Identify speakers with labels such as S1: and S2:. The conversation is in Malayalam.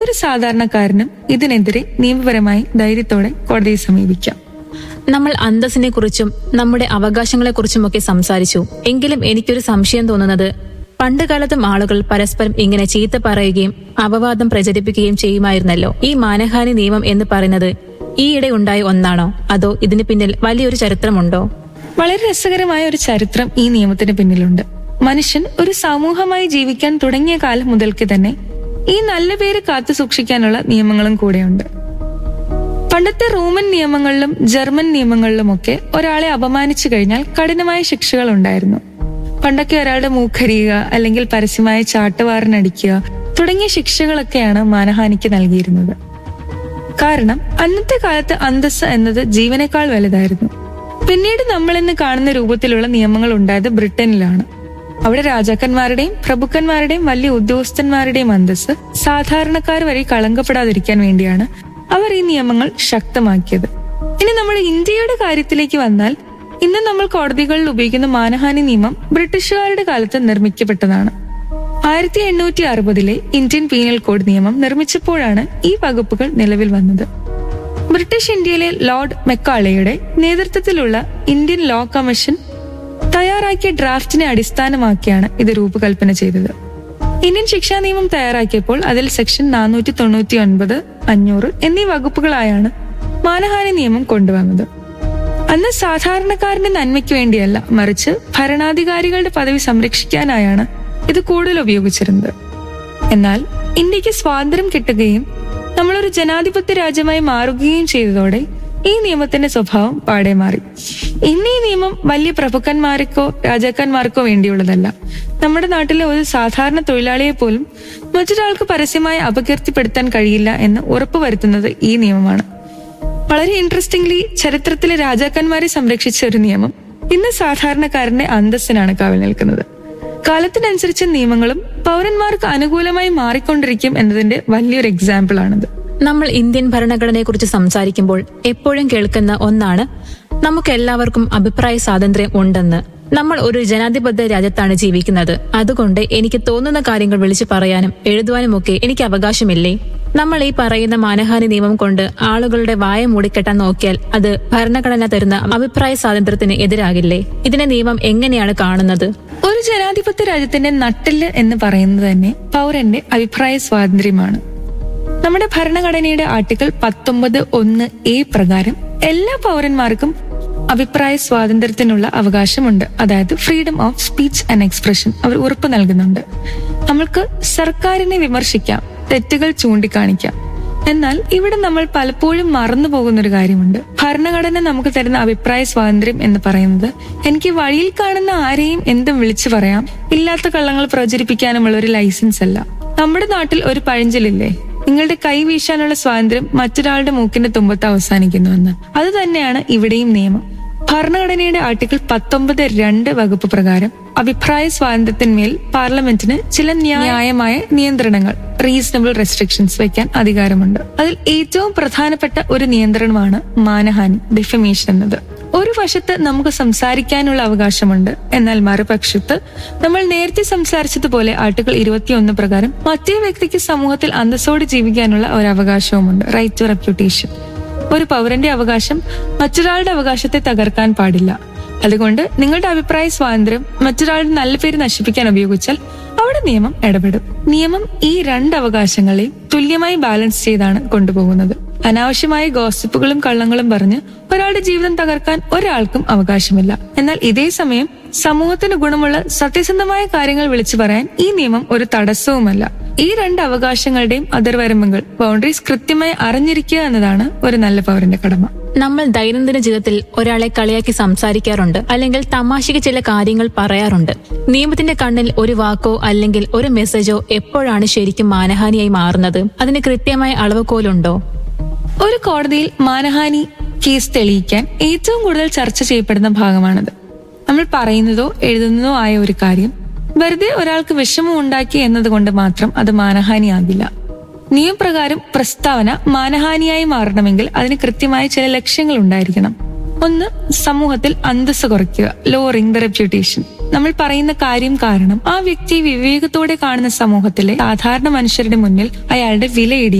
S1: ഒരു സാധാരണക്കാരനും ഇതിനെതിരെ നിയമപരമായി ധൈര്യത്തോടെ കോടതിയെ സമീപിക്കാം
S2: നമ്മൾ അന്തസ്സിനെ കുറിച്ചും നമ്മുടെ അവകാശങ്ങളെ കുറിച്ചുമൊക്കെ സംസാരിച്ചു എങ്കിലും എനിക്കൊരു സംശയം തോന്നുന്നത് പണ്ടുകാലത്തും ആളുകൾ പരസ്പരം ഇങ്ങനെ ചീത്ത പറയുകയും അപവാദം പ്രചരിപ്പിക്കുകയും ചെയ്യുമായിരുന്നല്ലോ ഈ മാനഹാനി നിയമം എന്ന് പറയുന്നത് ഈയിടെ ഉണ്ടായ ഒന്നാണോ അതോ ഇതിന് പിന്നിൽ വലിയൊരു ചരിത്രമുണ്ടോ
S1: വളരെ രസകരമായ ഒരു ചരിത്രം ഈ നിയമത്തിന് പിന്നിലുണ്ട് മനുഷ്യൻ ഒരു സമൂഹമായി ജീവിക്കാൻ തുടങ്ങിയ കാലം മുതൽക്ക് തന്നെ ഈ നല്ല പേര് കാത്തു സൂക്ഷിക്കാനുള്ള നിയമങ്ങളും കൂടെയുണ്ട് പണ്ടത്തെ റോമൻ നിയമങ്ങളിലും ജർമ്മൻ നിയമങ്ങളിലുമൊക്കെ ഒരാളെ അപമാനിച്ചു കഴിഞ്ഞാൽ കഠിനമായ ശിക്ഷകൾ ഉണ്ടായിരുന്നു പണ്ടൊക്കെ ഒരാളുടെ മൂക്കരിയുക അല്ലെങ്കിൽ പരസ്യമായ ചാട്ടുവാറിനടിക്കുക തുടങ്ങിയ ശിക്ഷകളൊക്കെയാണ് മാനഹാനിക്ക് നൽകിയിരുന്നത് കാരണം അന്നത്തെ കാലത്ത് അന്തസ്സ് എന്നത് ജീവനേക്കാൾ വലുതായിരുന്നു പിന്നീട് നമ്മൾ ഇന്ന് കാണുന്ന രൂപത്തിലുള്ള നിയമങ്ങൾ ഉണ്ടായത് ബ്രിട്ടനിലാണ് അവിടെ രാജാക്കന്മാരുടെയും പ്രഭുക്കന്മാരുടെയും വലിയ ഉദ്യോഗസ്ഥന്മാരുടെയും അന്തസ്സ് സാധാരണക്കാർ വരെ കളങ്കപ്പെടാതിരിക്കാൻ വേണ്ടിയാണ് അവർ ഈ നിയമങ്ങൾ ശക്തമാക്കിയത് ഇനി നമ്മുടെ ഇന്ത്യയുടെ കാര്യത്തിലേക്ക് വന്നാൽ ഇന്ന് നമ്മൾ കോടതികളിൽ ഉപയോഗിക്കുന്ന മാനഹാനി നിയമം ബ്രിട്ടീഷുകാരുടെ കാലത്ത് നിർമ്മിക്കപ്പെട്ടതാണ് ആയിരത്തി എണ്ണൂറ്റി അറുപതിലെ ഇന്ത്യൻ പീനൽ കോഡ് നിയമം നിർമ്മിച്ചപ്പോഴാണ് ഈ വകുപ്പുകൾ നിലവിൽ വന്നത് ബ്രിട്ടീഷ് ഇന്ത്യയിലെ ലോർഡ് മെക്കാളയുടെ നേതൃത്വത്തിലുള്ള ഇന്ത്യൻ ലോ കമ്മീഷൻ തയ്യാറാക്കിയ ഡ്രാഫ്റ്റിനെ അടിസ്ഥാനമാക്കിയാണ് ഇത് രൂപകൽപ്പന ചെയ്തത് ഇന്ത്യൻ ശിക്ഷാ നിയമം തയ്യാറാക്കിയപ്പോൾ അതിൽ സെക്ഷൻ നാനൂറ്റി തൊണ്ണൂറ്റി ഒൻപത് അഞ്ഞൂറ് എന്നീ വകുപ്പുകളായാണ് മാനഹാനി നിയമം കൊണ്ടുവന്നത് അന്ന് സാധാരണക്കാരന്റെ നന്മയ്ക്ക് വേണ്ടിയല്ല മറിച്ച് ഭരണാധികാരികളുടെ പദവി സംരക്ഷിക്കാനായാണ് ഇത് കൂടുതൽ ഉപയോഗിച്ചിരുന്നത് എന്നാൽ ഇന്ത്യക്ക് സ്വാതന്ത്ര്യം കിട്ടുകയും നമ്മളൊരു ജനാധിപത്യ രാജ്യമായി മാറുകയും ചെയ്തതോടെ ഈ നിയമത്തിന്റെ സ്വഭാവം പാടെ മാറി ഇന്ന് ഈ നിയമം വലിയ പ്രഭുക്കന്മാർക്കോ രാജാക്കന്മാർക്കോ വേണ്ടിയുള്ളതല്ല നമ്മുടെ നാട്ടിലെ ഒരു സാധാരണ തൊഴിലാളിയെ പോലും മറ്റൊരാൾക്ക് പരസ്യമായി അപകീർത്തിപ്പെടുത്താൻ കഴിയില്ല എന്ന് ഉറപ്പുവരുത്തുന്നത് ഈ നിയമമാണ് വളരെ ഇൻട്രസ്റ്റിംഗ്ലി ചരിത്രത്തിലെ രാജാക്കന്മാരെ സംരക്ഷിച്ച ഒരു നിയമം ഇന്ന് സാധാരണക്കാരന്റെ അന്തസ്സിനാണ് കാവൽ നിൽക്കുന്നത് കാലത്തിനനുസരിച്ച് നിയമങ്ങളും പൗരന്മാർക്ക് അനുകൂലമായി മാറിക്കൊണ്ടിരിക്കും എന്നതിന്റെ വലിയൊരു എക്സാമ്പിൾ ആണിത്
S2: നമ്മൾ ഇന്ത്യൻ ഭരണഘടനയെക്കുറിച്ച് സംസാരിക്കുമ്പോൾ എപ്പോഴും കേൾക്കുന്ന ഒന്നാണ് നമുക്ക് എല്ലാവർക്കും അഭിപ്രായ സ്വാതന്ത്ര്യം ഉണ്ടെന്ന് നമ്മൾ ഒരു ജനാധിപത്യ രാജ്യത്താണ് ജീവിക്കുന്നത് അതുകൊണ്ട് എനിക്ക് തോന്നുന്ന കാര്യങ്ങൾ വിളിച്ചു പറയാനും എഴുതുവാനുമൊക്കെ എനിക്ക് അവകാശമില്ലേ നമ്മൾ ഈ പറയുന്ന മാനഹാനി നിയമം കൊണ്ട് ആളുകളുടെ വായ മൂടിക്കെട്ടാൻ നോക്കിയാൽ അത് ഭരണഘടന തരുന്ന അഭിപ്രായ സ്വാതന്ത്ര്യത്തിന് എതിരാകില്ലേ ഇതിനെ നിയമം എങ്ങനെയാണ് കാണുന്നത്
S1: ഒരു ജനാധിപത്യ രാജ്യത്തിന്റെ നട്ടില് എന്ന് പറയുന്നത് തന്നെ പൗരന്റെ അഭിപ്രായ സ്വാതന്ത്ര്യമാണ് നമ്മുടെ ഭരണഘടനയുടെ ആർട്ടിക്കിൾ പത്തൊമ്പത് ഒന്ന് എ പ്രകാരം എല്ലാ പൗരന്മാർക്കും അഭിപ്രായ സ്വാതന്ത്ര്യത്തിനുള്ള അവകാശമുണ്ട് അതായത് freedom of speech and expression അവർ ഉറപ്പു നൽകുന്നുണ്ട് നമ്മൾക്ക് സർക്കാരിനെ വിമർശിക്കാം തെറ്റുകൾ ചൂണ്ടിക്കാണിക്കാം എന്നാൽ ഇവിടെ നമ്മൾ പലപ്പോഴും മറന്നു പോകുന്ന ഒരു കാര്യമുണ്ട് ഭരണഘടന നമുക്ക് തരുന്ന അഭിപ്രായ സ്വാതന്ത്ര്യം എന്ന് പറയുന്നത് എനിക്ക് വഴിയിൽ കാണുന്ന ആരെയും എന്തും വിളിച്ചു പറയാം ഇല്ലാത്ത കള്ളങ്ങൾ പ്രചരിപ്പിക്കാനുമുള്ള ഒരു ലൈസൻസ് അല്ല നമ്മുടെ നാട്ടിൽ ഒരു പഴഞ്ചലില്ലേ നിങ്ങളുടെ കൈ വീശാനുള്ള സ്വാതന്ത്ര്യം മറ്റൊരാളുടെ മൂക്കിന്റെ തുമ്പത്ത് അവസാനിക്കുന്നുവെന്ന് അത് തന്നെയാണ് ഇവിടെയും നിയമം ഭരണഘടനയുടെ ആർട്ടിക്കിൾ പത്തൊമ്പത് രണ്ട് വകുപ്പ് പ്രകാരം അഭിപ്രായ സ്വാതന്ത്ര്യത്തിന്മേൽ പാർലമെന്റിന് ചില ന്യായമായ നിയന്ത്രണങ്ങൾ റീസണബിൾ റെസ്ട്രിക്ഷൻസ് വയ്ക്കാൻ അധികാരമുണ്ട് അതിൽ ഏറ്റവും പ്രധാനപ്പെട്ട ഒരു നിയന്ത്രണമാണ് മാനഹാനി ഡിഫമേഷൻ എന്നത് ഒരു വശത്ത് നമുക്ക് സംസാരിക്കാനുള്ള അവകാശമുണ്ട് എന്നാൽ മറുപക്ഷത്ത് നമ്മൾ നേരത്തെ സംസാരിച്ചതുപോലെ ആർട്ടിക്കിൾ ഇരുപത്തിയൊന്ന് പ്രകാരം മറ്റേ വ്യക്തിക്ക് സമൂഹത്തിൽ അന്തസ്സോടെ ജീവിക്കാനുള്ള ഒരു അവകാശവുമുണ്ട് റൈറ്റ് ടു റെപ്യൂട്ടേഷൻ ഒരു പൗരന്റെ അവകാശം മറ്റൊരാളുടെ അവകാശത്തെ തകർക്കാൻ പാടില്ല അതുകൊണ്ട് നിങ്ങളുടെ അഭിപ്രായ സ്വാതന്ത്ര്യം മറ്റൊരാളുടെ നല്ല പേര് നശിപ്പിക്കാൻ ഉപയോഗിച്ചാൽ അവിടെ നിയമം ഇടപെടും നിയമം ഈ രണ്ട് അവകാശങ്ങളെയും തുല്യമായി ബാലൻസ് ചെയ്താണ് കൊണ്ടുപോകുന്നത് അനാവശ്യമായ ഗോസിപ്പുകളും കള്ളങ്ങളും പറഞ്ഞ് ഒരാളുടെ ജീവിതം തകർക്കാൻ ഒരാൾക്കും അവകാശമില്ല എന്നാൽ ഇതേ സമയം സമൂഹത്തിന് ഗുണമുള്ള സത്യസന്ധമായ കാര്യങ്ങൾ വിളിച്ചു പറയാൻ ഈ നിയമം ഒരു തടസ്സവുമല്ല ഈ രണ്ട് അവകാശങ്ങളുടെയും അതിർവരമ്പുകൾ ബൗണ്ടറീസ് കൃത്യമായി അറിഞ്ഞിരിക്കുക എന്നതാണ് ഒരു നല്ല പൗരന്റെ കടമ
S2: നമ്മൾ ദൈനംദിന ജീവിതത്തിൽ ഒരാളെ കളിയാക്കി സംസാരിക്കാറുണ്ട് അല്ലെങ്കിൽ തമാശയ്ക്ക് ചില കാര്യങ്ങൾ പറയാറുണ്ട് നിയമത്തിന്റെ കണ്ണിൽ ഒരു വാക്കോ അല്ലെങ്കിൽ ഒരു മെസ്സേജോ എപ്പോഴാണ് ശരിക്കും മാനഹാനിയായി മാറുന്നത് അതിന് കൃത്യമായ അളവുകോലുണ്ടോ
S1: ഒരു കോടതിയിൽ മാനഹാനി കേസ് തെളിയിക്കാൻ ഏറ്റവും കൂടുതൽ ചർച്ച ചെയ്യപ്പെടുന്ന ഭാഗമാണത് നമ്മൾ പറയുന്നതോ എഴുതുന്നതോ ആയ ഒരു കാര്യം വെറുതെ ഒരാൾക്ക് വിഷമം ഉണ്ടാക്കി എന്നതുകൊണ്ട് മാത്രം അത് മാനഹാനിയാകില്ല നിയമപ്രകാരം പ്രസ്താവന മാനഹാനിയായി മാറണമെങ്കിൽ അതിന് കൃത്യമായ ചില ലക്ഷ്യങ്ങൾ ഉണ്ടായിരിക്കണം ഒന്ന് സമൂഹത്തിൽ അന്തസ്സ് കുറയ്ക്കുക ലോറിംഗ് ദ റെപ്യൂട്ടേഷൻ നമ്മൾ പറയുന്ന കാര്യം കാരണം ആ വ്യക്തി വിവേകത്തോടെ കാണുന്ന സമൂഹത്തിലെ സാധാരണ മനുഷ്യരുടെ മുന്നിൽ അയാളുടെ വില